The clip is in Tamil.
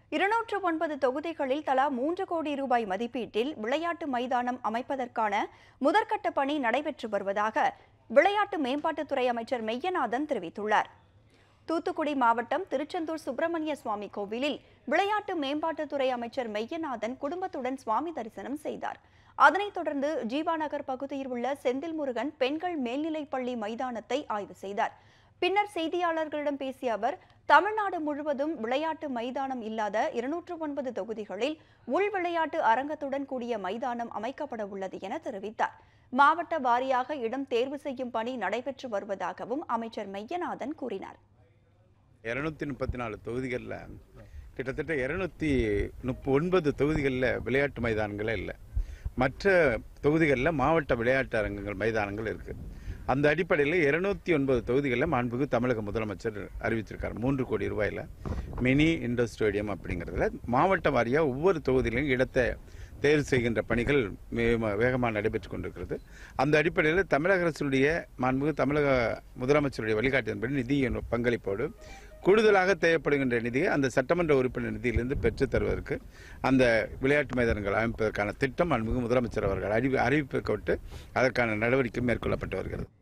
இருநூற்று ஒன்பது தொகுதிகளில் தலா மூன்று கோடி ரூபாய் மதிப்பீட்டில் விளையாட்டு மைதானம் அமைப்பதற்கான முதற்கட்ட பணி நடைபெற்று வருவதாக விளையாட்டு மேம்பாட்டுத்துறை அமைச்சர் மெய்யநாதன் தெரிவித்துள்ளார் தூத்துக்குடி மாவட்டம் திருச்செந்தூர் சுப்பிரமணிய சுவாமி கோவிலில் விளையாட்டு மேம்பாட்டுத்துறை அமைச்சர் மெய்யநாதன் குடும்பத்துடன் சுவாமி தரிசனம் செய்தார் அதனைத் தொடர்ந்து ஜீவாநகர் பகுதியில் உள்ள செந்தில் முருகன் பெண்கள் மேல்நிலைப் பள்ளி மைதானத்தை ஆய்வு செய்தார் பின்னர் செய்தியாளர்களிடம் பேசிய அவர் தமிழ்நாடு முழுவதும் விளையாட்டு மைதானம் இல்லாத இருநூற்று ஒன்பது தொகுதிகளில் உள் விளையாட்டு அரங்கத்துடன் கூடிய மைதானம் அமைக்கப்பட உள்ளது என தெரிவித்தார் மாவட்ட வாரியாக இடம் தேர்வு செய்யும் பணி நடைபெற்று வருவதாகவும் அமைச்சர் மெய்யநாதன் கூறினார் இரநூத்தி முப்பத்தி நாலு தொகுதிகளில் கிட்டத்தட்ட இரநூத்தி முப்ப ஒன்பது தொகுதிகளில் விளையாட்டு மைதானங்களே இல்லை மற்ற தொகுதிகளில் மாவட்ட விளையாட்டு அரங்கங்கள் மைதானங்கள் இருக்குது அந்த அடிப்படையில் இருநூத்தி ஒன்பது தொகுதிகளில் மாண்புக்கு தமிழக முதலமைச்சர் அறிவிச்சிருக்கார் மூன்று கோடி ரூபாயில் மினி இண்டோர் ஸ்டேடியம் அப்படிங்கிறதுல மாவட்ட வாரியாக ஒவ்வொரு தொகுதியிலும் இடத்தை தேர்வு செய்கின்ற பணிகள் மிக வேகமாக நடைபெற்று கொண்டிருக்கிறது அந்த அடிப்படையில் தமிழக அரசுடைய மாண்புக்கு தமிழக முதலமைச்சருடைய வழிகாட்டின்படி நிதி பங்களிப்போடு கூடுதலாக தேவைப்படுகின்ற நிதியை அந்த சட்டமன்ற உறுப்பினர் நிதியிலிருந்து பெற்றுத் தருவதற்கு அந்த விளையாட்டு மைதானங்கள் அமைப்பதற்கான திட்டம் மாண்புமிகு முதலமைச்சர் அவர்கள் அறிவி அறிவிப்பு கொண்டு அதற்கான நடவடிக்கை மேற்கொள்ளப்பட்டு வருகிறது